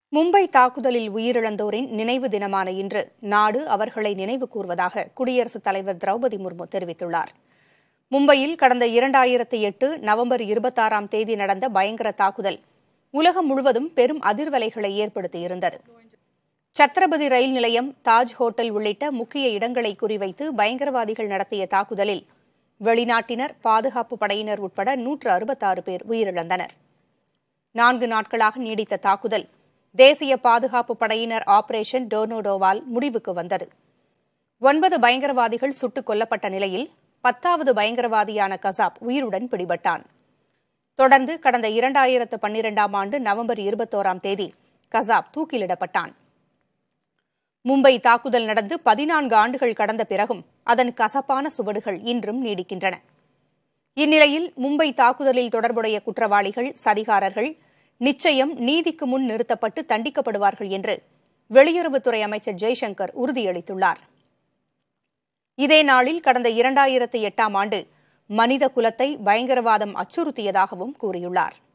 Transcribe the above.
மும்பை தாக்குதலில் உயிரிழந்தோரின் நினைவு தினமான இன்று நாடு அவர்களை நினைவு கூர்வதாக குடியரசுத் தலைவர் திரௌபதி முர்மு தெரிவித்துள்ளார் மும்பையில் கடந்த இரண்டாயிரத்து எட்டு நவம்பர் இருபத்தாறாம் தேதி நடந்த பயங்கர தாக்குதல் உலகம் முழுவதும் பெரும் அதிர்வலைகளை ஏற்படுத்தியிருந்தது சத்ரபதி ரயில் நிலையம் தாஜ் ஹோட்டல் உள்ளிட்ட முக்கிய இடங்களை குறிவைத்து பயங்கரவாதிகள் நடத்திய தாக்குதலில் வெளிநாட்டினர் பாதுகாப்பு படையினர் உட்பட நூற்று அறுபத்தாறு பேர் உயிரிழந்தனர் நான்கு நாட்களாக நீடித்த தாக்குதல் தேசிய பாதுகாப்பு படையினர் ஆபரேஷன் டோர்னோடோவால் முடிவுக்கு வந்தது ஒன்பது பயங்கரவாதிகள் சுட்டுக் கொல்லப்பட்ட நிலையில் பத்தாவது பயங்கரவாதியான கசாப் உயிருடன் பிடிபட்டான் தொடர்ந்து கடந்த இரண்டாயிரத்து பன்னிரெண்டாம் ஆண்டு நவம்பர் இருபத்தோராம் தேதி கசாப் தூக்கிலிடப்பட்டான் மும்பை தாக்குதல் நடந்து பதினான்கு ஆண்டுகள் கடந்த பிறகும் அதன் கசப்பான சுவடுகள் இன்றும் நீடிக்கின்றன இந்நிலையில் மும்பை தாக்குதலில் தொடர்புடைய குற்றவாளிகள் சதிகாரர்கள் நிச்சயம் நீதிக்கு முன் நிறுத்தப்பட்டு தண்டிக்கப்படுவார்கள் என்று வெளியுறவுத்துறை அமைச்சர் ஜெய்சங்கர் உறுதியளித்துள்ளார் இதே நாளில் கடந்த இரண்டாயிரத்து எட்டாம் ஆண்டு மனித குலத்தை பயங்கரவாதம் அச்சுறுத்தியதாகவும் கூறியுள்ளார்